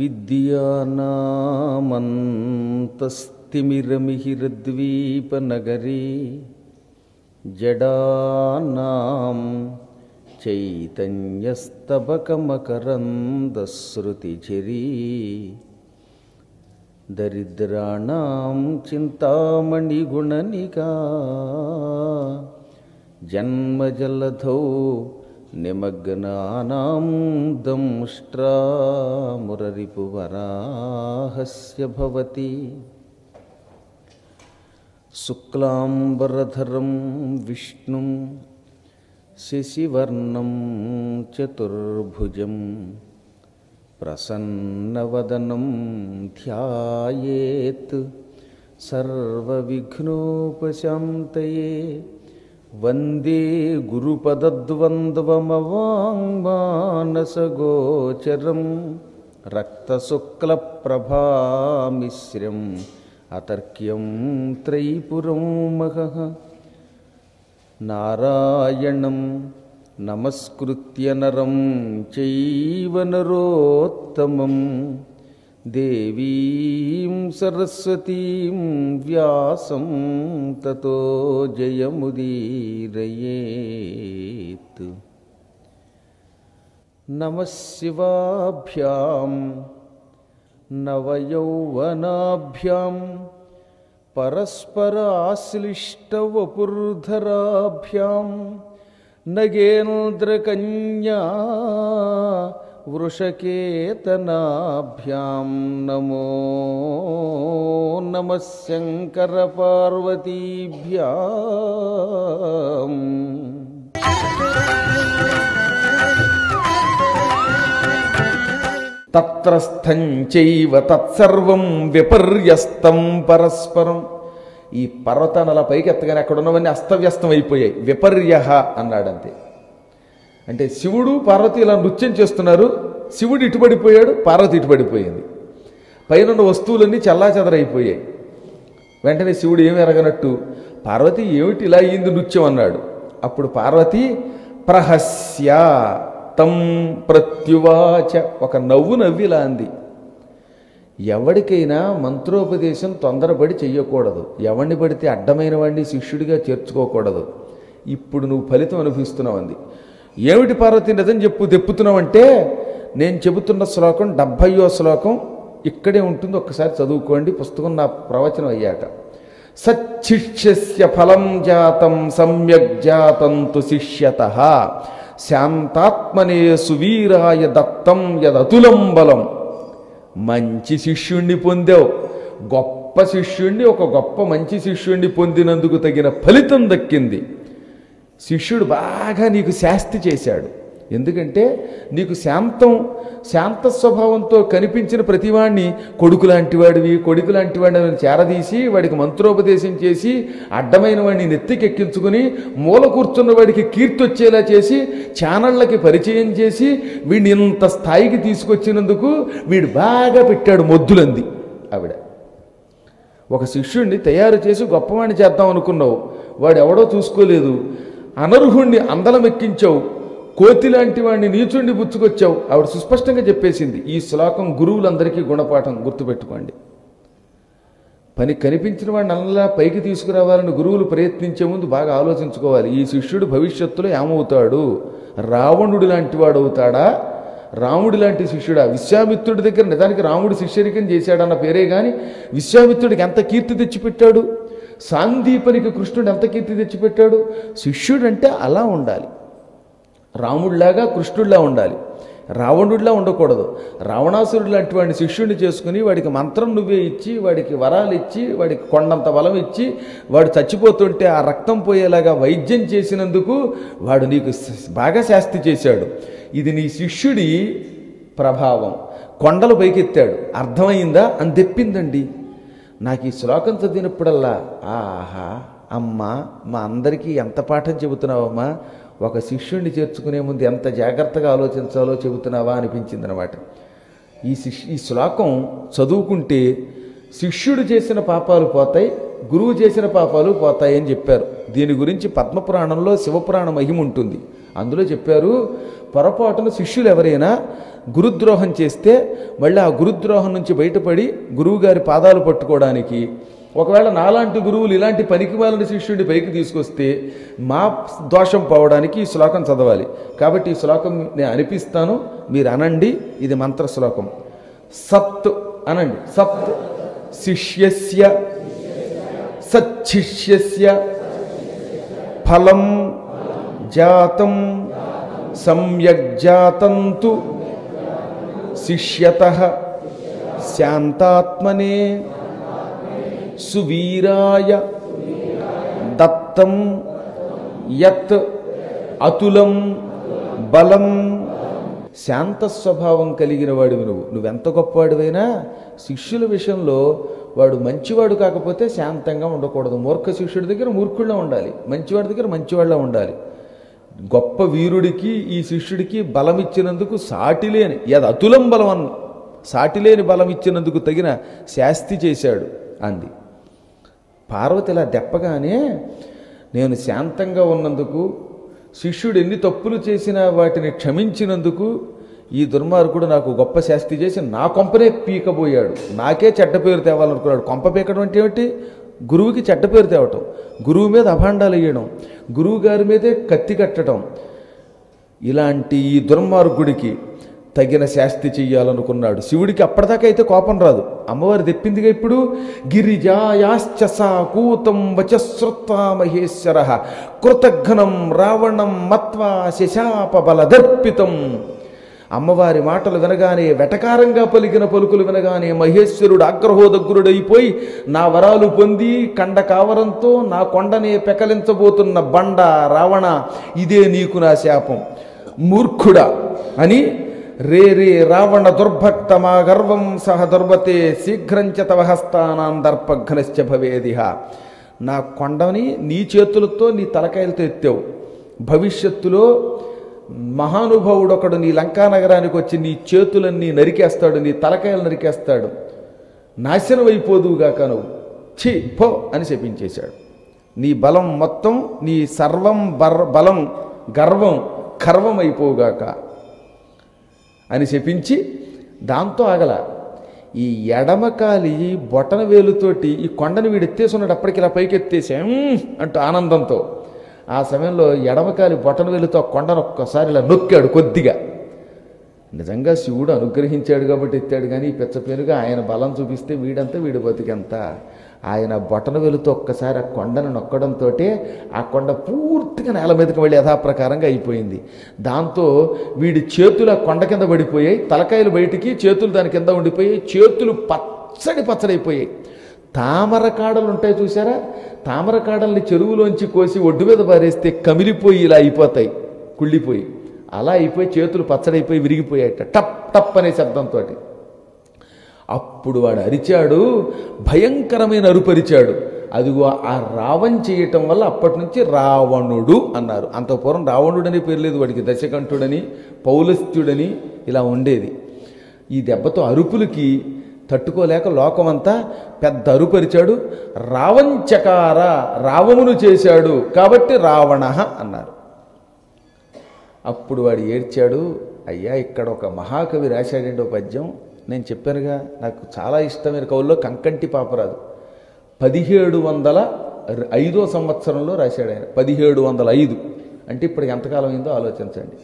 విద్యానామంతస్తిమిరమిహిరద్వీపనగరీ జడానాం చైతన్యస్తబకమకరందశ్రుతిచిరీ దరిద్రాణం చింతామణిగుణనికా జన్మజలధౌ నిమగ్నానాం దంష్ట్రామురరిపువరాహస్య భవతి శుక్లాంబరధరం విష్ణుం శశివర్ణం చతుర్భుజం ప్రసన్నవదనం ధ్యాయేత్ సర్వవిఘ్నోపశాంతయే వందే గురుపదద్వంద్వమవాङ्మానసగోచరం రక్తశుక్లప్రభామిశ్రం అతర్క్యం త్రైపురం మహః నారాయణం నమస్కృత్య నరం చైవ నరోత్తమం దేవీం సరస్వతీం వ్యాసం తతో జయముదీరయేత్ నమశివాభ్యాం నవయౌవనాభ్యాం పరస్పరాశ్లిష్టవపుర్ధరాభ్యాం నగేంద్రకన్యా వృషకేతనాభ్యాం నమో నమ శంకరపార్వతీభ్యాం తత్రస్థం చైవ తత్సర్వం విపర్యస్తం పరస్పరం ఈ పర్వతాల పైకి ఎత్తగానే అక్కడ ఉన్నవన్నీ అస్తవ్యస్తం అయిపోయాయి విపర్య అన్నాడంతే అంటే శివుడు పార్వతి ఇలా నృత్యం చేస్తున్నారు శివుడు ఇటుపడిపోయాడు పార్వతి ఇటుపడిపోయింది పైన ఉన్న వస్తువులన్నీ చల్లాచెదరైపోయాయి వెంటనే శివుడు ఏమి ఎరగనట్టు పార్వతి ఏమిటి ఇలా అయ్యింది నృత్యం అన్నాడు అప్పుడు పార్వతి ప్రహస్య తం ప్రత్యువాచ ఒక నవ్వు నవ్విలా అంది ఎవరికైనా మంత్రోపదేశం తొందరపడి చెయ్యకూడదు ఎవరిని పడితే అడ్డమైన వాడిని శిష్యుడిగా చేర్చుకోకూడదు ఇప్పుడు నువ్వు ఫలితం అనుభవిస్తున్నావు అంది ఏమిటి పార్వతి నిజం చెప్పు తెప్పుతున్నావంటే నేను చెబుతున్న శ్లోకం డెబ్భయో శ్లోకం ఇక్కడే ఉంటుంది ఒక్కసారి చదువుకోండి పుస్తకం నా ప్రవచనం అయ్యాక సచ్చిష్యస్య ఫలం జాతం సమ్యక్ జాతం తు శిష్యత శాంతాత్మనే సువీరాయ దత్తం యదతులం బలం మంచి శిష్యుణ్ణి పొందావు గొప్ప శిష్యుణ్ణి ఒక గొప్ప మంచి శిష్యుణ్ణి పొందినందుకు తగిన ఫలితం దక్కింది శిష్యుడు బాగా నీకు శాస్తి చేశాడు ఎందుకంటే నీకు శాంతం శాంత స్వభావంతో కనిపించిన ప్రతివాణ్ణి కొడుకు లాంటివాడివి కొడుకు లాంటివాడిని అని చేరదీసి వాడికి మంత్రోపదేశం చేసి అడ్డమైన వాడిని నెత్తికెక్కించుకుని మూల కూర్చున్న వాడికి కీర్తి వచ్చేలా చేసి ఛానళ్ళకి పరిచయం చేసి వీడిని ఇంత స్థాయికి తీసుకొచ్చినందుకు వీడు బాగా పెట్టాడు మొద్దులంది ఆవిడ ఒక శిష్యుణ్ణి తయారు చేసి గొప్పవాణ్ణి చేద్దాం అనుకున్నావు వాడు ఎవడో చూసుకోలేదు అనర్హుణ్ణి అందలమెక్కించావు కోతి లాంటి వాడిని నీచుండి బుచ్చుకొచ్చావు ఆవిడ సుస్పష్టంగా చెప్పేసింది ఈ శ్లోకం గురువులందరికీ గుణపాఠం గుర్తుపెట్టుకోండి పని కనిపించిన వాడిని అలా పైకి తీసుకురావాలని గురువులు ప్రయత్నించే ముందు బాగా ఆలోచించుకోవాలి ఈ శిష్యుడు భవిష్యత్తులో ఏమవుతాడు రావణుడు లాంటి వాడు అవుతాడా రాముడి లాంటి శిష్యుడా విశ్వామిత్రుడి దగ్గర నిజానికి రాముడు శిష్యరికం చేశాడన్న పేరే కానీ విశ్వామిత్రుడికి ఎంత కీర్తి తెచ్చిపెట్టాడు సాందీపనికి కృష్ణుడు ఎంత కీర్తి తెచ్చిపెట్టాడు శిష్యుడు అంటే అలా ఉండాలి రాముడిలాగా కృష్ణుడిలా ఉండాలి రావణుడిలా ఉండకూడదు రావణాసురుడు లాంటి వాడిని శిష్యుడిని చేసుకుని వాడికి మంత్రం నువ్వే ఇచ్చి వాడికి వరాలు ఇచ్చి వాడికి కొండంత బలం ఇచ్చి వాడు చచ్చిపోతుంటే ఆ రక్తం పోయేలాగా వైద్యం చేసినందుకు వాడు నీకు బాగా శాస్తి చేశాడు ఇది నీ శిష్యుడి ప్రభావం కొండలు పైకెత్తాడు అర్థమైందా అని తెప్పిందండి నాకు ఈ శ్లోకం చదివినప్పుడల్లా ఆహా అమ్మా మా అందరికీ ఎంత పాఠం చెబుతున్నావమ్మా ఒక శిష్యుణ్ణి చేర్చుకునే ముందు ఎంత జాగ్రత్తగా ఆలోచించాలో చెబుతున్నావా అనిపించింది అనమాట ఈ శిష్ ఈ శ్లోకం చదువుకుంటే శిష్యుడు చేసిన పాపాలు పోతాయి గురువు చేసిన పాపాలు పోతాయని చెప్పారు దీని గురించి పద్మపురాణంలో శివపురాణ మహిమ ఉంటుంది అందులో చెప్పారు పొరపాటున శిష్యులు ఎవరైనా గురుద్రోహం చేస్తే మళ్ళీ ఆ గురుద్రోహం నుంచి బయటపడి గురువుగారి పాదాలు పట్టుకోవడానికి ఒకవేళ నాలాంటి గురువులు ఇలాంటి పనికి వాళ్ళని శిష్యుడిని పైకి తీసుకొస్తే మా దోషం పోవడానికి ఈ శ్లోకం చదవాలి కాబట్టి ఈ శ్లోకం నేను అనిపిస్తాను మీరు అనండి ఇది మంత్ర శ్లోకం సత్ అనండి సత్ శిష్యస్య సచ్చిష్యస్య ఫలం జాతం సమ్యగ్జాతంతు శిష్యత శాంతాత్మనే సువీరాయ దత్తం యత్ అతులం బలం శాంత స్వభావం కలిగిన వాడివి నువ్వు నువ్వెంత గొప్పవాడివైనా శిష్యుల విషయంలో వాడు మంచివాడు కాకపోతే శాంతంగా ఉండకూడదు మూర్ఖ శిష్యుడి దగ్గర మూర్ఖుల్లో ఉండాలి మంచివాడి దగ్గర మంచివాళ్ళ ఉండాలి గొప్ప వీరుడికి ఈ శిష్యుడికి బలం ఇచ్చినందుకు సాటిలేని యద్ అతులం బలం అన్న సాటిలేని బలం ఇచ్చినందుకు తగిన శాస్తి చేశాడు అంది పార్వతి ఇలా దెప్పగానే నేను శాంతంగా ఉన్నందుకు శిష్యుడు ఎన్ని తప్పులు చేసినా వాటిని క్షమించినందుకు ఈ దుర్మార్గుడు నాకు గొప్ప శాస్తి చేసి నా కొంపనే పీకబోయాడు నాకే చెడ్డ పేరు తేవాలనుకున్నాడు కొంప పీకడం అంటే ఏమిటి గురువుకి చెడ్డ పేరు తేవటం గురువు మీద అభాండాలు వేయడం గురువు గారి మీదే కత్తి కట్టడం ఇలాంటి ఈ దుర్మార్గుడికి తగిన శాస్తి చెయ్యాలనుకున్నాడు శివుడికి అప్పటిదాకా అయితే కోపం రాదు అమ్మవారు తెప్పిందిగా ఇప్పుడు గిరిజాయాశ్చ సా కూతం వచశ్రుత్వా మహేశ్వర కృతఘ్నం రావణం మత్వా శశాప బలదర్పితం అమ్మవారి మాటలు వినగానే వెటకారంగా పలికిన పలుకులు వినగానే మహేశ్వరుడు ఆగ్రహోదగ్రుడైపోయి నా వరాలు పొంది కండ కావరంతో నా కొండనే పెకలించబోతున్న బండ రావణ ఇదే నీకు నా శాపం మూర్ఖుడా అని రే రే రావణ దుర్భక్తమా గర్వం సహ దుర్వతే శీఘ్రంచ తవ హస్తానాం దర్పఘ్నశ్చ భవేదిహ నా కొండని నీ చేతులతో నీ తలకాయలతో ఎత్తావు భవిష్యత్తులో మహానుభావుడు ఒకడు నీ లంకా నగరానికి వచ్చి నీ చేతులన్నీ నరికేస్తాడు నీ తలకాయలు నరికేస్తాడు నాశనం అయిపోదువుగాక నువ్వు ఛీ పో అని శపించేశాడు నీ బలం మొత్తం నీ సర్వం బర్ బలం గర్వం గర్వం అయిపోవుగాక అని శపించి దాంతో ఆగల ఈ ఎడమకాలి బొటన వేలుతోటి ఈ కొండని వీడు ఎత్తేసున్నాడు అప్పటికి ఇలా పైకి ఎత్తేసాం అంటూ ఆనందంతో ఆ సమయంలో ఎడమకాలి బొటన వేలుతో ఆ కొండను ఒక్కసారి ఇలా నొక్కాడు కొద్దిగా నిజంగా శివుడు అనుగ్రహించాడు కాబట్టి ఎత్తాడు కానీ ఈ పెచ్చపేరుగా ఆయన బలం చూపిస్తే వీడంతా వీడి బతికెంత ఆయన బొటన వెలుతో ఒక్కసారి ఆ కొండను నొక్కడంతో ఆ కొండ పూర్తిగా నేల మీదకి వెళ్ళి యథాప్రకారంగా అయిపోయింది దాంతో వీడి చేతులు ఆ కొండ కింద పడిపోయాయి తలకాయలు బయటికి చేతులు దాని కింద ఉండిపోయాయి చేతులు పచ్చడి పచ్చడైపోయాయి తామర కాడలు ఉంటాయి చూసారా తామర కాడల్ని చెరువులోంచి కోసి ఒడ్డు మీద పారేస్తే కమిలిపోయి ఇలా అయిపోతాయి కుళ్ళిపోయి అలా అయిపోయి చేతులు పచ్చడైపోయి విరిగిపోయాయట టప్ టప్ అనే శబ్దంతో అప్పుడు వాడు అరిచాడు భయంకరమైన అరుపరిచాడు అదిగో ఆ రావణ్ చేయటం వల్ల అప్పటి నుంచి రావణుడు అన్నారు అంత పూర్వం రావణుడు అనే పేరు లేదు వాడికి దశకంఠుడని పౌలస్త్యుడని ఇలా ఉండేది ఈ దెబ్బతో అరుపులకి తట్టుకోలేక లోకమంతా పెద్ద అరుపరిచాడు రావంచకార రావమును చేశాడు కాబట్టి రావణ అన్నారు అప్పుడు వాడు ఏడ్చాడు అయ్యా ఇక్కడ ఒక మహాకవి రాశాడండి ఒక పద్యం నేను చెప్పానుగా నాకు చాలా ఇష్టమైన కవుల్లో కంకంటి పాపరాదు పదిహేడు వందల ఐదో సంవత్సరంలో రాశాడు ఆయన పదిహేడు వందల ఐదు అంటే ఇప్పటికి ఎంతకాలం అయిందో ఆలోచించండి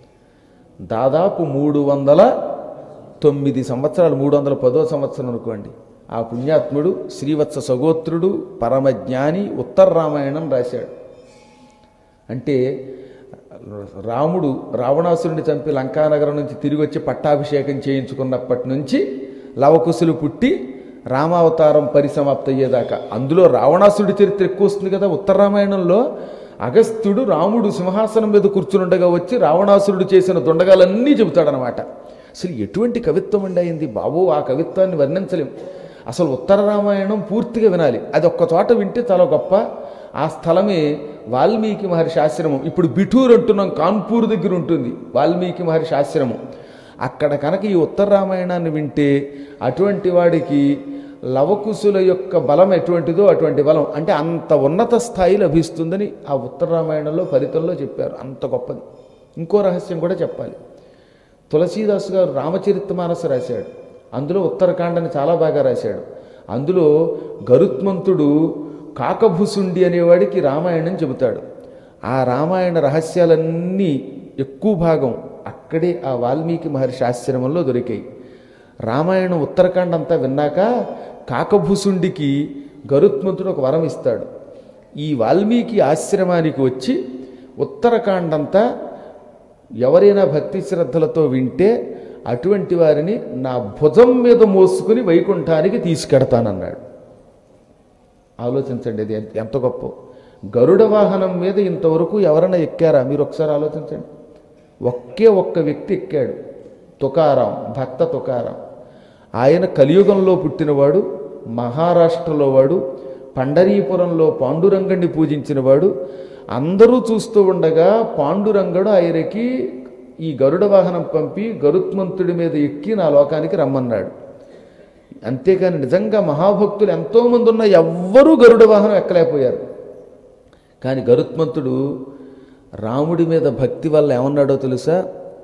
దాదాపు మూడు వందల తొమ్మిది సంవత్సరాలు మూడు వందల పదో సంవత్సరం అనుకోండి ఆ పుణ్యాత్ముడు శ్రీవత్స సగోత్రుడు పరమజ్ఞాని ఉత్తర రామాయణం రాశాడు అంటే రాముడు రావణాసురుని చంపి లంకానగరం నుంచి తిరిగి వచ్చి పట్టాభిషేకం చేయించుకున్నప్పటి నుంచి లవకుశులు పుట్టి రామావతారం పరిసమాప్తి అయ్యేదాకా అందులో రావణాసురుడి చరిత్ర ఎక్కువ వస్తుంది కదా ఉత్తర రామాయణంలో అగస్త్యుడు రాముడు సింహాసనం మీద కూర్చునుండగా వచ్చి రావణాసురుడు చేసిన దొండగాలన్నీ చెబుతాడనమాట అసలు ఎటువంటి కవిత్వం అండి అయింది బాబు ఆ కవిత్వాన్ని వర్ణించలేం అసలు ఉత్తర రామాయణం పూర్తిగా వినాలి అది ఒక్క చోట వింటే చాలా గొప్ప ఆ స్థలమే వాల్మీకి మహర్షి ఆశ్రమం ఇప్పుడు బిఠూర్ అంటున్నాం కాన్పూర్ దగ్గర ఉంటుంది వాల్మీకి మహర్షి ఆశ్రమం అక్కడ కనుక ఈ ఉత్తర రామాయణాన్ని వింటే అటువంటి వాడికి లవకుశుల యొక్క బలం ఎటువంటిదో అటువంటి బలం అంటే అంత ఉన్నత స్థాయి లభిస్తుందని ఆ ఉత్తర రామాయణంలో ఫలితంలో చెప్పారు అంత గొప్పది ఇంకో రహస్యం కూడా చెప్పాలి తులసీదాసు గారు రామచరితమానస రాశాడు అందులో ఉత్తరకాండని చాలా బాగా రాశాడు అందులో గరుత్మంతుడు కాకభుసుండి అనేవాడికి రామాయణం చెబుతాడు ఆ రామాయణ రహస్యాలన్నీ ఎక్కువ భాగం అక్కడే ఆ వాల్మీకి మహర్షి ఆశ్రమంలో దొరికాయి రామాయణం ఉత్తరాఖండ్ అంతా విన్నాక కాకభూసుండికి గరుత్మంతుడు ఒక వరం ఇస్తాడు ఈ వాల్మీకి ఆశ్రమానికి వచ్చి ఉత్తరాఖండ్ అంతా ఎవరైనా భక్తి శ్రద్ధలతో వింటే అటువంటి వారిని నా భుజం మీద మోసుకుని వైకుంఠానికి తీసుకెడతానన్నాడు ఆలోచించండి ఇది ఎంత- ఎంత గొప్ప గరుడ వాహనం మీద ఇంతవరకు ఎవరైనా ఎక్కారా మీరు ఒకసారి ఆలోచించండి ఒకే ఒక్క వ్యక్తి ఎక్కాడు తుకారాం భక్త తుకారాం ఆయన కలియుగంలో పుట్టినవాడు మహారాష్ట్రలో వాడు పండరీపురంలో పాండురంగణ్ణి పూజించినవాడు అందరూ చూస్తూ ఉండగా పాండురంగడు ఆయనకి ఈ గరుడ వాహనం పంపి గరుత్మంతుడి మీద ఎక్కి నా లోకానికి రమ్మన్నాడు అంతేకాని నిజంగా మహాభక్తులు ఎంతోమంది ఉన్నా ఎవ్వరూ గరుడ వాహనం ఎక్కలేకపోయారు కానీ గరుత్మంతుడు రాముడి మీద భక్తి వల్ల ఏమన్నాడో తెలుసా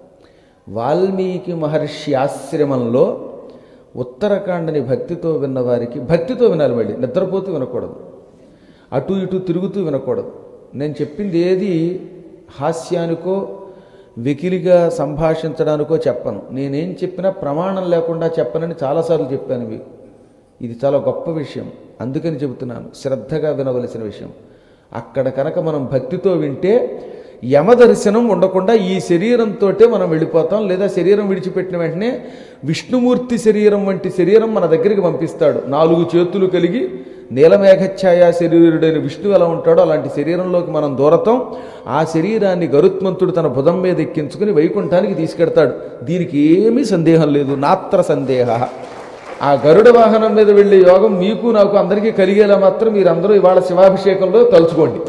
వాల్మీకి మహర్షి ఆశ్రమంలో ఉత్తరాఖండని భక్తితో విన్న వారికి భక్తితో వినాలి మళ్ళీ నిద్రపోతూ వినకూడదు అటు ఇటు తిరుగుతూ వినకూడదు నేను చెప్పింది ఏది హాస్యానికో వెకిలిగా సంభాషించడానికో చెప్పను నేనేం చెప్పినా ప్రమాణం లేకుండా చెప్పనని చాలాసార్లు చెప్పాను మీకు ఇది చాలా గొప్ప విషయం అందుకని చెబుతున్నాను శ్రద్ధగా వినవలసిన విషయం అక్కడ కనుక మనం భక్తితో వింటే యమదర్శనం ఉండకుండా ఈ శరీరంతో మనం వెళ్ళిపోతాం లేదా శరీరం విడిచిపెట్టిన వెంటనే విష్ణుమూర్తి శరీరం వంటి శరీరం మన దగ్గరికి పంపిస్తాడు నాలుగు చేతులు కలిగి నీలమేఘఛాయ శరీరుడైన విష్ణువు ఎలా ఉంటాడో అలాంటి శరీరంలోకి మనం దూరతాం ఆ శరీరాన్ని గరుత్మంతుడు తన భుజం మీద ఎక్కించుకుని వైకుంఠానికి తీసుకెడతాడు దీనికి ఏమీ సందేహం లేదు నాత్ర సందేహ ఆ గరుడ వాహనం మీద వెళ్ళే యోగం మీకు నాకు అందరికీ కలిగేలా మాత్రం మీరందరూ ఇవాళ శివాభిషేకంలో తలుచుకోండి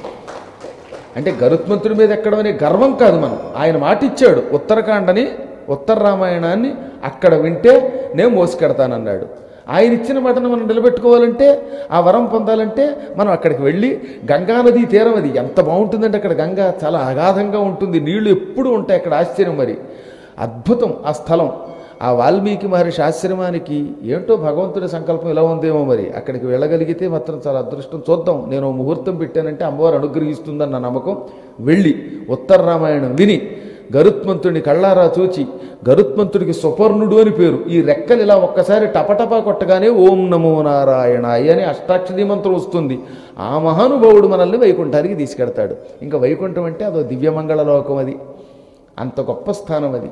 అంటే గరుత్మంతుడి మీద ఎక్కడం అనే గర్వం కాదు మనం ఆయన మాట ఇచ్చాడు ఉత్తరాఖండని ఉత్తర రామాయణాన్ని అక్కడ వింటే నేను మోసుకెడతానన్నాడు ఆయన ఇచ్చిన మాటను మనం నిలబెట్టుకోవాలంటే ఆ వరం పొందాలంటే మనం అక్కడికి వెళ్ళి గంగానది తీరం అది ఎంత బాగుంటుందంటే అక్కడ గంగా చాలా అగాధంగా ఉంటుంది నీళ్లు ఎప్పుడు ఉంటాయి అక్కడ ఆశ్చర్యం మరి అద్భుతం ఆ స్థలం ఆ వాల్మీకి మహర్షి ఆశ్రమానికి ఏంటో భగవంతుడి సంకల్పం ఇలా ఉందేమో మరి అక్కడికి వెళ్ళగలిగితే మాత్రం చాలా అదృష్టం చూద్దాం నేను ఓ ముహూర్తం పెట్టానంటే అమ్మవారు అనుగ్రహిస్తుందన్న నా నమ్మకం వెళ్ళి ఉత్తర రామాయణం విని గరుత్మంతుడిని కళ్ళారా చూచి గరుత్మంతుడికి సుపర్ణుడు అని పేరు ఈ రెక్కలు ఇలా ఒక్కసారి టపటపా కొట్టగానే ఓం నమో నారాయణాయ అని అష్టాక్షరీ మంత్రం వస్తుంది ఆ మహానుభావుడు మనల్ని వైకుంఠానికి తీసుకెడతాడు ఇంకా వైకుంఠం అంటే అదో దివ్యమంగళ లోకం అది అంత గొప్ప స్థానం అది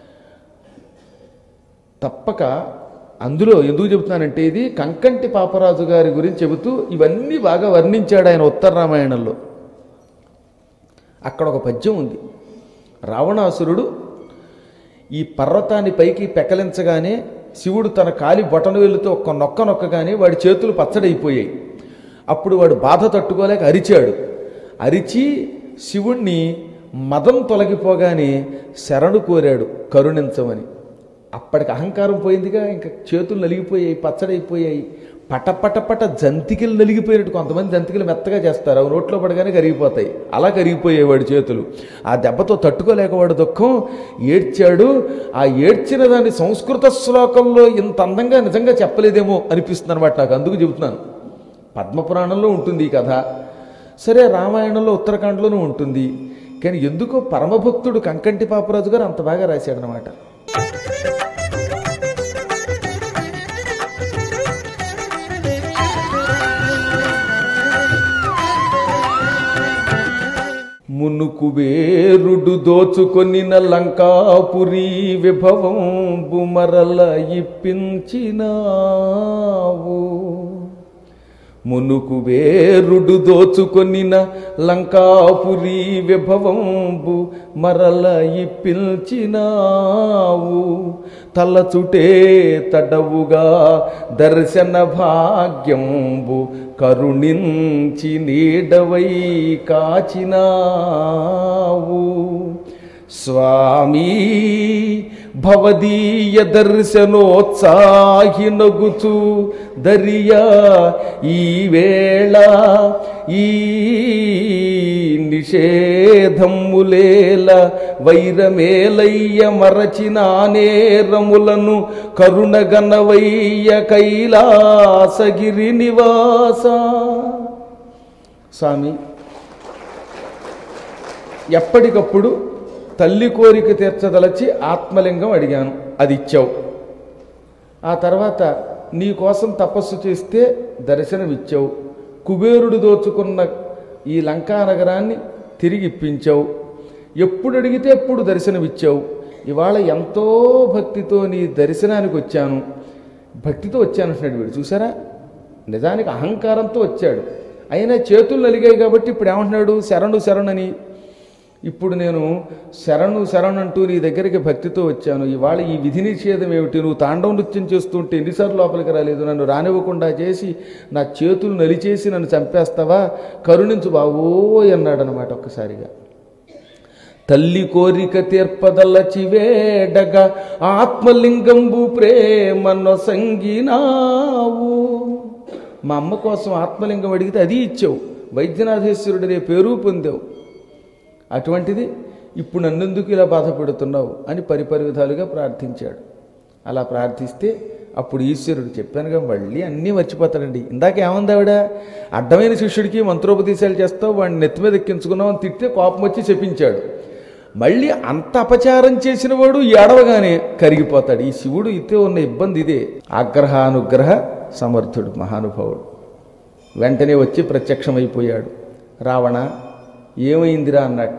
తప్పక అందులో ఎందుకు చెబుతున్నానంటే ఇది కంకంటి పాపరాజు గారి గురించి చెబుతూ ఇవన్నీ బాగా వర్ణించాడు ఆయన ఉత్తర రామాయణంలో అక్కడ ఒక పద్యం ఉంది రావణాసురుడు ఈ పర్వతాన్ని పైకి పెకలించగానే శివుడు తన కాలి బొటన వేలుతో ఒక్క నొక్క నొక్కగానే వాడి చేతులు పచ్చడైపోయాయి అప్పుడు వాడు బాధ తట్టుకోలేక అరిచాడు అరిచి శివుణ్ణి మదం తొలగిపోగానే శరణు కోరాడు కరుణించమని అప్పటికి అహంకారం పోయిందిగా ఇంకా చేతులు నలిగిపోయాయి పచ్చడైపోయాయి పట పట పట జంతికలు నలిగిపోయినట్టు కొంతమంది జంతికలు మెత్తగా చేస్తారు అవి నోట్లో పడగానే కరిగిపోతాయి అలా కరిగిపోయాయి వాడి చేతులు ఆ దెబ్బతో తట్టుకోలేక వాడు దుఃఖం ఏడ్చాడు ఆ ఏడ్చిన దాన్ని సంస్కృత శ్లోకంలో ఇంత అందంగా నిజంగా చెప్పలేదేమో అనిపిస్తుంది అనమాట నాకు అందుకు చెబుతున్నాను పద్మపురాణంలో ఉంటుంది ఈ కథ సరే రామాయణంలో ఉత్తరాఖండ్లోనూ ఉంటుంది కానీ ఎందుకో పరమభక్తుడు కంకంటి పాపరాజు గారు అంత బాగా రాశాడనమాట మునుకు వేరుడు దోచుకొనిన లంకాపురి విభవం బుమరల ఇప్పించినావు మునుకు వేరుడు దోచుకొనిన లంకాపురి విభవంబు మరల ఇప్పిల్చినావు తలచుటే తడవుగా దర్శన భాగ్యంబు కరుణించి నీడవై కాచినావు స్వామి భవదీయ దర్శనోత్సాహి నగుచు దరియా ఈ వేళ ఈ నిషేధములేల వైరమేలయ్య మరచిన నేరములను కరుణగనవయ్య కైలాసగిరి నివాస స్వామి ఎప్పటికప్పుడు తల్లి కోరిక తీర్చదలచి ఆత్మలింగం అడిగాను అది ఇచ్చావు ఆ తర్వాత నీ కోసం తపస్సు చేస్తే దర్శనమిచ్చావు కుబేరుడు దోచుకున్న ఈ లంకా నగరాన్ని తిరిగి ఇప్పించావు ఎప్పుడు అడిగితే ఎప్పుడు దర్శనమిచ్చావు ఇవాళ ఎంతో భక్తితో నీ దర్శనానికి వచ్చాను భక్తితో వచ్చాను అంటున్నాడు వీడు చూసారా నిజానికి అహంకారంతో వచ్చాడు అయినా చేతులు నలిగాయి కాబట్టి ఇప్పుడు ఏమంటున్నాడు శరణు శరణని ఇప్పుడు నేను శరణు శరణు అంటూ నీ దగ్గరికి భక్తితో వచ్చాను ఇవాళ ఈ విధి నిషేధం ఏమిటి నువ్వు తాండవ నృత్యం చేస్తుంటే ఎన్నిసార్లు లోపలికి రాలేదు నన్ను రానివ్వకుండా చేసి నా చేతులు నలిచేసి నన్ను చంపేస్తావా కరుణించు బావోయ్ అన్నాడు అనమాట ఒక్కసారిగా తల్లి కోరిక తీర్పదలచి వేడగా ఆత్మలింగంబు ప్రేమను సంగినావు మా అమ్మ కోసం ఆత్మలింగం అడిగితే అది ఇచ్చావు వైద్యనాథేశ్వరుడనే పేరు పొందావు అటువంటిది ఇప్పుడు నన్నెందుకు ఇలా బాధపెడుతున్నావు అని పరిపరి విధాలుగా ప్రార్థించాడు అలా ప్రార్థిస్తే అప్పుడు ఈశ్వరుడు చెప్పానుగా మళ్ళీ అన్నీ మర్చిపోతాడండి ఇందాక ఏమంది ఆవిడ అడ్డమైన శిష్యుడికి మంత్రోపదేశాలు చేస్తావు వాడిని నెత్తి మీద ఎక్కించుకున్నావు అని తిడితే కోపం వచ్చి చెప్పించాడు మళ్ళీ అంత అపచారం చేసిన వాడు ఏడవగానే కరిగిపోతాడు ఈ శివుడు ఇతే ఉన్న ఇబ్బంది ఇదే ఆగ్రహానుగ్రహ సమర్థుడు మహానుభావుడు వెంటనే వచ్చి ప్రత్యక్షమైపోయాడు రావణ ఏమైందిరా అన్నట్ట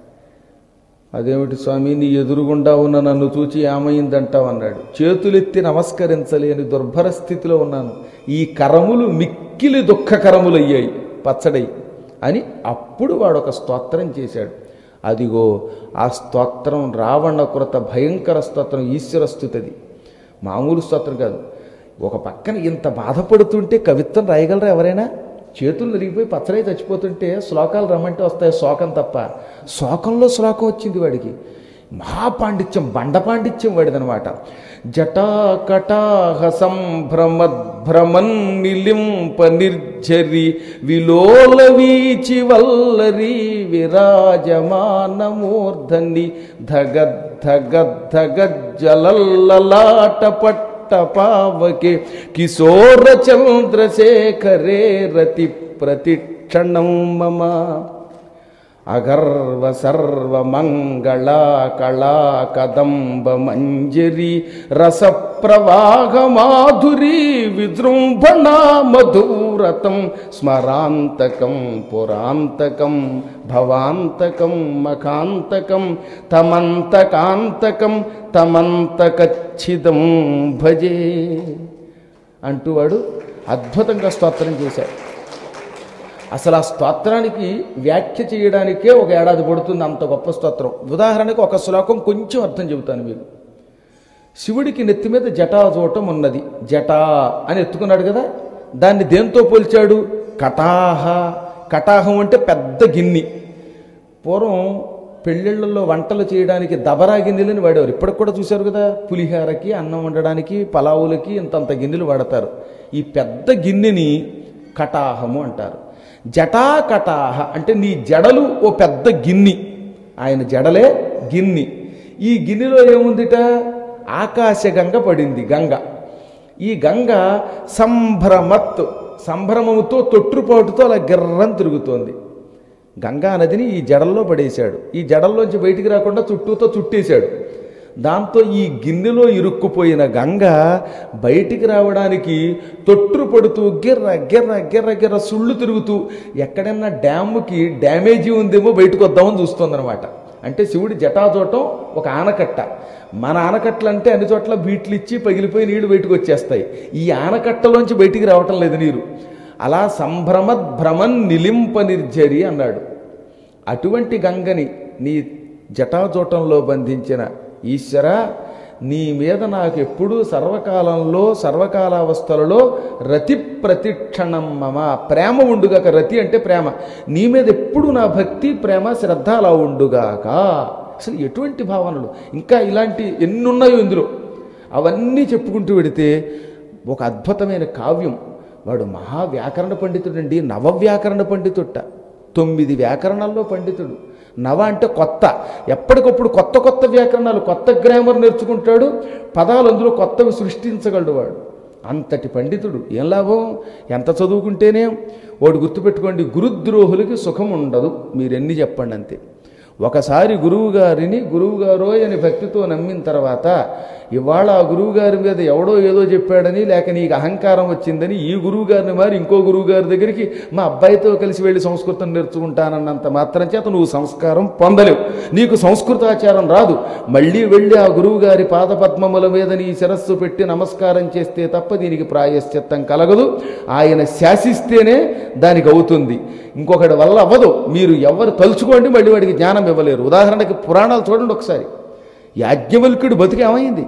అదేమిటి స్వామి నీ ఎదురుగుండా ఉన్న నన్ను చూచి ఏమైందంటావు అన్నాడు చేతులెత్తి నమస్కరించలేని దుర్భర స్థితిలో ఉన్నాను ఈ కరములు మిక్కిలి దుఃఖకరములు అయ్యాయి పచ్చడై అని అప్పుడు వాడు ఒక స్తోత్రం చేశాడు అదిగో ఆ స్తోత్రం రావణ కృత భయంకర స్తోత్రం ఈశ్వర స్థుతది మామూలు స్తోత్రం కాదు ఒక పక్కన ఇంత బాధపడుతుంటే కవిత్వం రాయగలరా ఎవరైనా చేతులు నరిగిపోయి పచ్చడై చచ్చిపోతుంటే శ్లోకాలు రమ్మంటే వస్తాయి శోకం తప్ప శోకంలో శ్లోకం వచ్చింది వాడికి మహాపాండిత్యం బండ పాండిత్యం వాడిదనమాట జటాకటాహ సంభ్రమద్భ్రమన్ నిలింప నిర్జరి విలోల వీచి వల్లరి విరాజమానమూర్ధని ధగద్ధగద్ధగజ్జలల్లలాట పట్ట పావకే కిశోర చంద్రశేఖరే రతి ప్రతిక్షణం మమ అగర్వ సర్వ మంగళ కళా కదంబ మంజరి రస ప్రవాహ మాధురి విజృంభణ మధురతం స్మరాంతకం పురాంతకం భవాంతకం మఖాంతకం తమంతకాంతకం తమంతకచ్చిదం భజే అంటూ వాడు అద్భుతంగా స్తోత్రం చేశాడు అసలు ఆ స్తోత్రానికి వ్యాఖ్య చేయడానికే ఒక ఏడాది పడుతుంది అంత గొప్ప స్తోత్రం ఉదాహరణకు ఒక శ్లోకం కొంచెం అర్థం చెబుతాను మీకు శివుడికి నెత్తి మీద జటాజూటం ఉన్నది జటా అని ఎత్తుకున్నాడు కదా దాన్ని దేంతో పోల్చాడు కటాహ కటాహం అంటే పెద్ద గిన్ని పూర్వం పెళ్ళిళ్ళల్లో వంటలు చేయడానికి దబరా గిన్నెలని వాడేవారు ఇప్పటికి కూడా చూశారు కదా పులిహారకి అన్నం వండడానికి పలావులకి ఇంతంత గిన్నెలు వాడతారు ఈ పెద్ద గిన్నెని కటాహము అంటారు జటా కటాహ అంటే నీ జడలు ఓ పెద్ద గిన్ని ఆయన జడలే గిన్ని ఈ గిన్నెలో ఏముందిట ఆకాశగంగ పడింది గంగ ఈ గంగ సంభ్రమత్ సంభ్రమముతో తొట్టుపాటుతో అలా గిర్రం తిరుగుతోంది గంగా నదిని ఈ జడల్లో పడేశాడు ఈ జడల్లోంచి బయటికి రాకుండా చుట్టూతో చుట్టేశాడు దాంతో ఈ గిన్నెలో ఇరుక్కుపోయిన గంగ బయటికి రావడానికి తొట్టు పడుతూ గిర్ర గిర్ర గిర్ర గిర్ర సుళ్ళు తిరుగుతూ ఎక్కడైనా డ్యాముకి డ్యామేజీ ఉందేమో బయటకు వద్దామని చూస్తుందన్నమాట అంటే శివుడి జటాజోటం ఒక ఆనకట్ట మన ఆనకట్టలు అంటే అన్ని చోట్ల బీట్లు ఇచ్చి పగిలిపోయి నీళ్లు బయటకు వచ్చేస్తాయి ఈ ఆనకట్టలోంచి బయటికి రావటం లేదు నీరు అలా సంభ్రమద్ భ్రమన్ నిలింప నిర్జరి అన్నాడు అటువంటి గంగని నీ జటాజూటంలో బంధించిన ఈశ్వర నీ మీద నాకు ఎప్పుడూ సర్వకాలంలో సర్వకాలావస్థలలో రతి ప్రతిక్షణం మమ ప్రేమ ఉండుగాక రతి అంటే ప్రేమ నీ మీద ఎప్పుడు నా భక్తి ప్రేమ శ్రద్ధ అలా ఉండుగాక అసలు ఎటువంటి భావనలు ఇంకా ఇలాంటి ఎన్ని ఉన్నాయో ఇందులో అవన్నీ చెప్పుకుంటూ వెడితే ఒక అద్భుతమైన కావ్యం వాడు మహా వ్యాకరణ పండితుడండి నవవ్యాకరణ పండితుట్ట తొమ్మిది వ్యాకరణాల్లో పండితుడు నవ అంటే కొత్త ఎప్పటికప్పుడు కొత్త కొత్త వ్యాకరణాలు కొత్త గ్రామర్ నేర్చుకుంటాడు పదాలు అందులో కొత్తవి సృష్టించగలడు వాడు అంతటి పండితుడు ఏం లాభం ఎంత చదువుకుంటేనే వాడు గుర్తుపెట్టుకోండి గురుద్రోహులకి సుఖం ఉండదు మీరెన్ని చెప్పండి అంతే ఒకసారి గురువుగారిని గురువుగారో అని భక్తితో నమ్మిన తర్వాత ఇవాళ ఆ గురువుగారి మీద ఎవడో ఏదో చెప్పాడని లేక నీకు అహంకారం వచ్చిందని ఈ గురువుగారిని మారి ఇంకో గురువుగారి దగ్గరికి మా అబ్బాయితో కలిసి వెళ్ళి సంస్కృతం నేర్చుకుంటానన్నంత మాత్రం చేత నువ్వు సంస్కారం పొందలేవు నీకు సంస్కృతాచారం రాదు మళ్ళీ వెళ్ళి ఆ గురువుగారి పాదపద్మముల మీద నీ శిరస్సు పెట్టి నమస్కారం చేస్తే తప్ప దీనికి ప్రాయశ్చిత్తం కలగదు ఆయన శాసిస్తేనే దానికి అవుతుంది ఇంకొకటి వల్ల అవ్వదు మీరు ఎవరు తలుచుకోండి మళ్ళీ వాడికి జ్ఞానం ఇవ్వలేరు ఉదాహరణకి పురాణాలు చూడండి ఒకసారి యాజ్ఞవల్కుడు బతికి ఏమైంది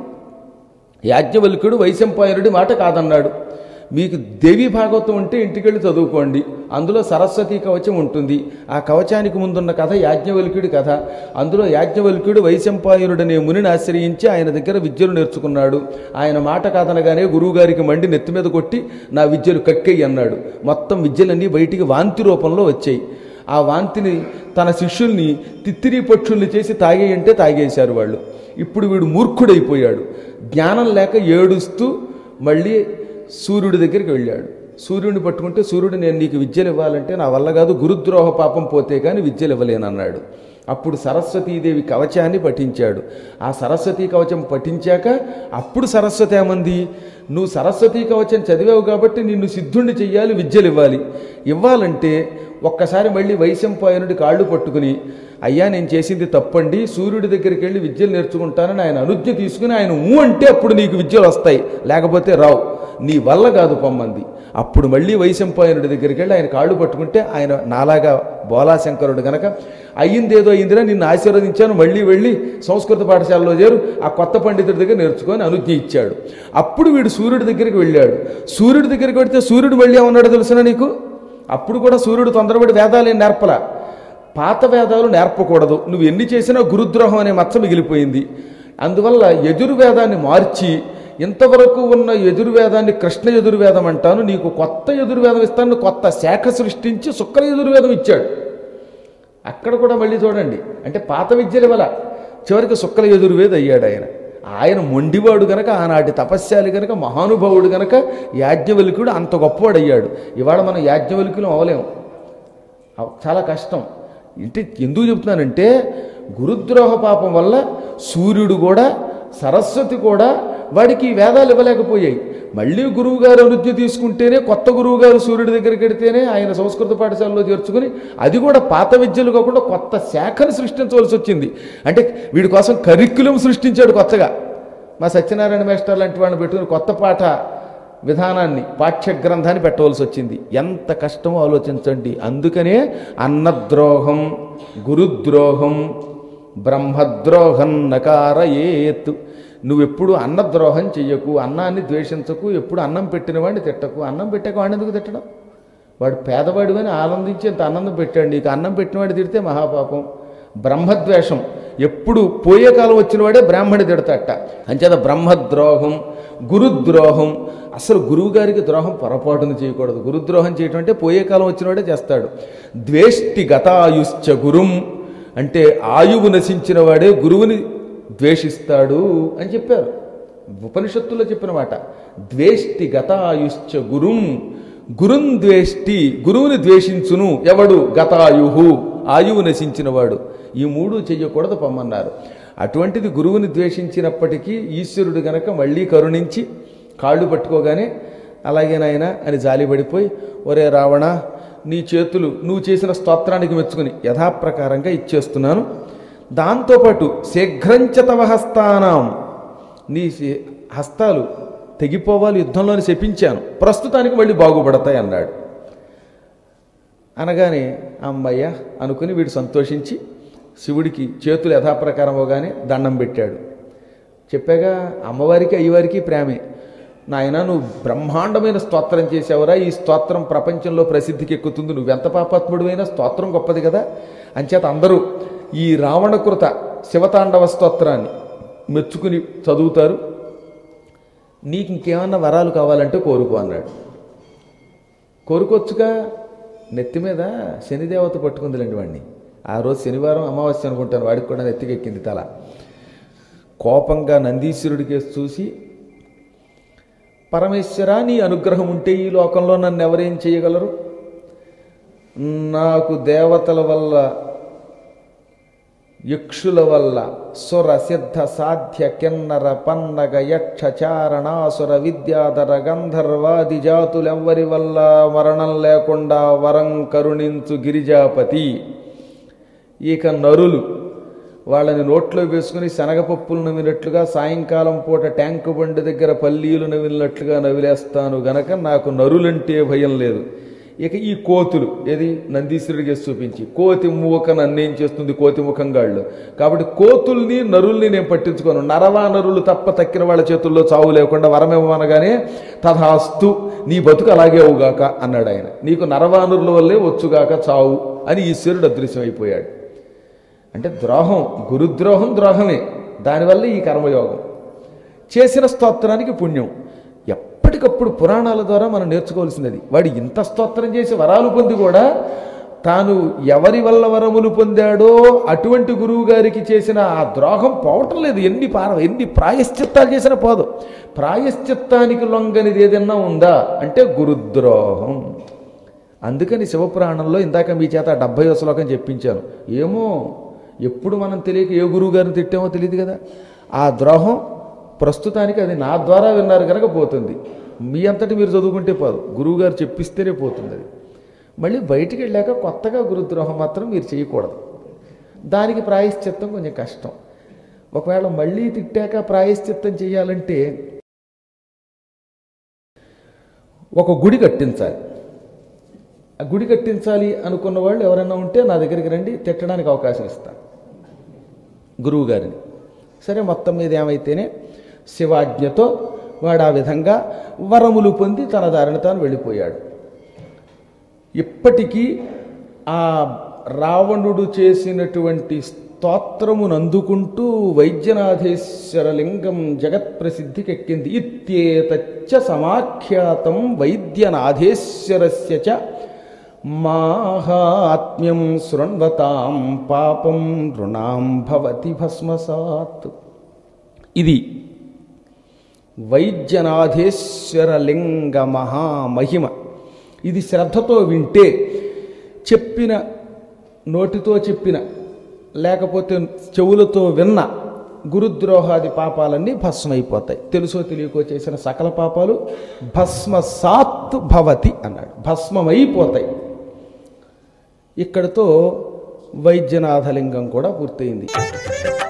యాజ్ఞవల్కుడు వైశంపాయనుడి మాట కాదన్నాడు మీకు దేవీ భాగవతం ఉంటే ఇంటికెళ్ళి చదువుకోండి అందులో సరస్వతి కవచం ఉంటుంది ఆ కవచానికి ముందున్న కథ యాజ్ఞవల్క్యుడి కథ అందులో యాజ్ఞవల్క్యుడు వైశంపాయనుడనే మునిని ఆశ్రయించి ఆయన దగ్గర విద్యలు నేర్చుకున్నాడు ఆయన మాట కాదనగానే గురువుగారికి మండి నెత్తి మీద కొట్టి నా విద్యలు కక్కెయ్యి అన్నాడు మొత్తం విద్యలన్నీ బయటికి వాంతి రూపంలో వచ్చాయి ఆ వాంతిని తన శిష్యుల్ని తిత్తిరి పక్షుల్ని చేసి తాగేయంటే తాగేశారు వాళ్ళు ఇప్పుడు వీడు మూర్ఖుడైపోయాడు జ్ఞానం లేక ఏడుస్తూ మళ్ళీ సూర్యుడి దగ్గరికి వెళ్ళాడు సూర్యుడిని పట్టుకుంటే సూర్యుడు నేను నీకు విద్యలు ఇవ్వాలంటే నా వల్ల కాదు గురుద్రోహ పాపం పోతే కానీ విద్యలు ఇవ్వలేనన్నాడు అప్పుడు సరస్వతీదేవి కవచాన్ని పఠించాడు ఆ సరస్వతీ కవచం పఠించాక అప్పుడు సరస్వతి ఏమంది నువ్వు సరస్వతీ కవచం చదివావు కాబట్టి నిన్ను సిద్ధుణ్ణి చెయ్యాలి విద్యలు ఇవ్వాలి ఇవ్వాలంటే ఒక్కసారి మళ్ళీ వైశంపాయనుడి కాళ్ళు పట్టుకుని అయ్యా నేను చేసింది తప్పండి సూర్యుడి దగ్గరికి వెళ్ళి విద్యలు నేర్చుకుంటానని ఆయన అనుజ్ఞ తీసుకుని ఆయన ఊ అంటే అప్పుడు నీకు విద్యలు వస్తాయి లేకపోతే రావు నీ వల్ల కాదు పొమ్మంది అప్పుడు మళ్ళీ వైశంపాయనుడి దగ్గరికి వెళ్ళి ఆయన కాళ్ళు పట్టుకుంటే ఆయన నాలాగా బోలాశంకరుడు గనక అయ్యిందేదో అయ్యిందిరా నిన్ను ఆశీర్వదించాను మళ్ళీ వెళ్ళి సంస్కృత పాఠశాలలో చేరు ఆ కొత్త పండితుడి దగ్గర నేర్చుకొని అనుజ్ఞ ఇచ్చాడు అప్పుడు వీడు సూర్యుడి దగ్గరికి వెళ్ళాడు సూర్యుడి దగ్గరికి వెడితే సూర్యుడు మళ్ళీ ఏమన్నాడు తెలుసునా నీకు అప్పుడు కూడా సూర్యుడు తొందరపడి వేదాలేం నేర్పల పాత వేదాలు నేర్పకూడదు నువ్వు ఎన్ని చేసినా గురుద్రోహం అనే మచ్చ మిగిలిపోయింది అందువల్ల యజుర్వేదాన్ని మార్చి ఇంతవరకు ఉన్న యజుర్వేదాన్ని కృష్ణ యజుర్వేదం అంటాను నీకు కొత్త యజుర్వేదం ఇస్తాను కొత్త శాఖ సృష్టించి శుక్ర యజుర్వేదం ఇచ్చాడు అక్కడ కూడా మళ్ళీ చూడండి అంటే పాత విద్యల వల్ల చివరికి శుక్ల యజుర్వేద అయ్యాడు ఆయన ఆయన మొండివాడు గనక ఆనాటి తపస్యాలి గనక మహానుభావుడు గనక యాజ్ఞవల్కుడు అంత గొప్పవాడు అయ్యాడు ఇవాళ మనం యాజ్ఞవల్కులం అవలేము అవ్- చాలా కష్టం అంటే ఎందుకు చెప్తున్నానంటే గురుద్రోహ పాపం వల్ల సూర్యుడు కూడా సరస్వతి కూడా వాడికి ఈ వేదాలు ఇవ్వలేకపోయాయి మళ్ళీ గురువుగారు అనుజ్ఞ తీసుకుంటేనే కొత్త గురువుగారు సూర్యుడి దగ్గరికి వెడితేనే ఆయన సంస్కృత పాఠశాలలో చేర్చుకుని అది కూడా పాత విద్యలు కాకుండా కొత్త శాఖను సృష్టించవలసి వచ్చింది అంటే వీడి కోసం కరిక్యులం సృష్టించాడు కొత్తగా మా సత్యనారాయణ మేస్టర్ లాంటి వాళ్ళని పెట్టుకుని కొత్త పాఠ విధానాన్ని పాఠ్య గ్రంథాన్ని పెట్టవలసి వచ్చింది ఎంత కష్టమో ఆలోచించండి అందుకనే అన్నద్రోహం గురుద్రోహం బ్రహ్మద్రోహం నకారయేత్ నువ్వెప్పుడు అన్నద్రోహం చెయ్యకు అన్నాన్ని ద్వేషించకు ఎప్పుడు అన్నం పెట్టిన వాడిని తిట్టకు అన్నం పెట్టాక వాడిని ఎందుకు తిట్టడం వాడు పేదవాడు అని ఆనందించి ఇంత ఆనందం పెట్టాడు నీకు అన్నం పెట్టినవాడు తిడితే మహాపాపం బ్రహ్మద్వేషం ఎప్పుడు పోయే కాలం వచ్చిన వాడే బ్రాహ్మణి తిడతాట అంచేత బ్రహ్మద్రోహం గురుద్రోహం అసలు గురువు గారికి ద్రోహం పొరపాటును చేయకూడదు గురుద్రోహం చేయటం అంటే పోయే కాలం వచ్చినవాడే చేస్తాడు ద్వేష్టి గతాయుశ్చ గురుం అంటే ఆయువు నశించిన వాడే గురువుని ద్వేషిస్తాడు అని చెప్పారు ఉపనిషత్తులో చెప్పిన మాట ద్వేష్టి గతాయుశ్చ గురుం గురుం ద్వేష్టి గురువుని ద్వేషించును ఎవడు గతాయుహు ఆయువు నశించినవాడు ఈ మూడు చెయ్యకూడదు పొమ్మన్నారు అటువంటిది గురువుని ద్వేషించినప్పటికీ ఈశ్వరుడు గనక మళ్ళీ కరుణించి కాళ్ళు పట్టుకోగానే అలాగే నాయన అని జాలిపడిపోయి ఒరే రావణ నీ చేతులు నువ్వు చేసిన స్తోత్రానికి మెచ్చుకుని యథాప్రకారంగా ఇచ్చేస్తున్నాను దాంతోపాటు శీఘ్రంచ తవ హస్తానాం నీ శి- హస్తాలు తెగిపోవాలి యుద్ధంలోని శపించాను ప్రస్తుతానికి మళ్ళీ బాగుపడతాయి అన్నాడు అనగానే అమ్మయ్య అనుకుని వీడు సంతోషించి శివుడికి చేతులు యథాప్రకారం అవగానే దండం పెట్టాడు చెప్పాగా అమ్మవారికి అయ్యవారికి ప్రేమే నాయన నువ్వు బ్రహ్మాండమైన స్తోత్రం చేసావురా ఈ స్తోత్రం ప్రపంచంలో ప్రసిద్ధికి ఎక్కుతుంది నువ్వెంత పాపాత్ముడువైనా స్తోత్రం గొప్పది కదా అంచేత అందరూ ఈ రావణకృత శివతాండవ స్తోత్రాన్ని మెచ్చుకుని చదువుతారు నీకు ఇంకేమన్నా వరాలు కావాలంటే కోరుకో అన్నాడు కోరుకోవచ్చుగా నెత్తి మీద శనిదేవత పట్టుకుందిలేండి వాడిని ఆ రోజు శనివారం అమావాస్య అనుకుంటాను వాడికి కూడా నెత్తికెక్కింది తల కోపంగా నందీశ్వరుడికి చూసి పరమేశ్వర నీ అనుగ్రహం ఉంటే ఈ లోకంలో నన్ను ఎవరేం చేయగలరు నాకు దేవతల వల్ల యక్షుల వల్ల సుర సిద్ధ సాధ్య కిన్నర పన్నగ యక్ష చారణాసుర విద్యాధర గంధర్వాది జాతులెవ్వరి వల్ల మరణం లేకుండా వరం కరుణించు గిరిజాపతి ఇక నరులు వాళ్ళని నోట్లో వేసుకుని శనగపప్పులు నవ్వినట్లుగా సాయంకాలం పూట ట్యాంకు బండి దగ్గర పల్లీలు నవ్వినట్లుగా నవ్విలేస్తాను గనక నాకు నరులంటే భయం లేదు ఇక ఈ కోతులు ఏది నందీశ్వరుడికి వేసి చూపించి కోతి మూక నన్నేం చేస్తుంది కోతి ముఖంగాళ్ళు కాబట్టి కోతుల్ని నరుల్ని నేను పట్టించుకోను నరవా నరులు తప్ప తక్కిన వాళ్ళ చేతుల్లో చావు లేకుండా వరమివ్వనగానే తథాస్తు నీ బతుకు అలాగే అవుగాక అన్నాడు ఆయన నీకు నరవానురుల వల్లే వచ్చుగాక చావు అని ఈశ్వరుడు అదృశ్యమైపోయాడు అంటే ద్రోహం గురుద్రోహం ద్రోహమే దానివల్ల ఈ కర్మయోగం చేసిన స్తోత్రానికి పుణ్యం ఎప్పటికప్పుడు పురాణాల ద్వారా మనం నేర్చుకోవాల్సినది వాడు ఇంత స్తోత్రం చేసి వరాలు పొంది కూడా తాను ఎవరి వల్ల వరములు పొందాడో అటువంటి గురువు గారికి చేసిన ఆ ద్రోహం పోవటం లేదు ఎన్ని పార ఎన్ని ప్రాయశ్చిత్తాలు చేసినా పోదు ప్రాయశ్చిత్తానికి లొంగనిది ఏదన్నా ఉందా అంటే గురుద్రోహం అందుకని శివపురాణంలో ఇందాక మీ చేత డెబ్భై శ్లోకం చెప్పించాను ఏమో ఎప్పుడు మనం తెలియక ఏ గురువు గారిని తిట్టామో తెలియదు కదా ఆ ద్రోహం ప్రస్తుతానికి అది నా ద్వారా విన్నారు కనుక పోతుంది మీ అంతటి మీరు చదువుకుంటే పోదు గురువు గారు చెప్పిస్తేనే పోతుంది అది మళ్ళీ బయటికి వెళ్ళాక కొత్తగా గురుద్రోహం మాత్రం మీరు చేయకూడదు దానికి ప్రాయశ్చిత్తం కొంచెం కష్టం ఒకవేళ మళ్ళీ తిట్టాక ప్రాయశ్చిత్తం చేయాలంటే ఒక గుడి కట్టించాలి ఆ గుడి కట్టించాలి అనుకున్న వాళ్ళు ఎవరైనా ఉంటే నా దగ్గరికి రండి తిట్టడానికి అవకాశం ఇస్తాను గురువు గారిని సరే మొత్తం మీద ఏమైతేనే శివాజ్ఞతో వాడు ఆ విధంగా వరములు పొంది తన దారిని తాను వెళ్ళిపోయాడు ఇప్పటికీ ఆ రావణుడు చేసినటువంటి స్తోత్రమును అందుకుంటూ వైద్యనాథేశ్వర లింగం జగత్ప్రసిద్ధికెక్కింది ఇత్యేతచ్చ సమాఖ్యాతం వైద్యనాథేశ్వరస్య చ మాహాత్మ్యం శృణ్వతాం పాపం రుణాం భవతి భస్మసాత్ ఇది వైద్యనాథేశ్వర లింగ మహామహిమ ఇది శ్రద్ధతో వింటే చెప్పిన నోటితో చెప్పిన లేకపోతే చెవులతో విన్న గురుద్రోహాది పాపాలన్నీ భస్మైపోతాయి తెలుసో తెలియకో చేసిన సకల పాపాలు భస్మసాత్ భవతి అన్నాడు భస్మమైపోతాయి ఇక్కడతో వైద్యనాథలింగం కూడా పూర్తయింది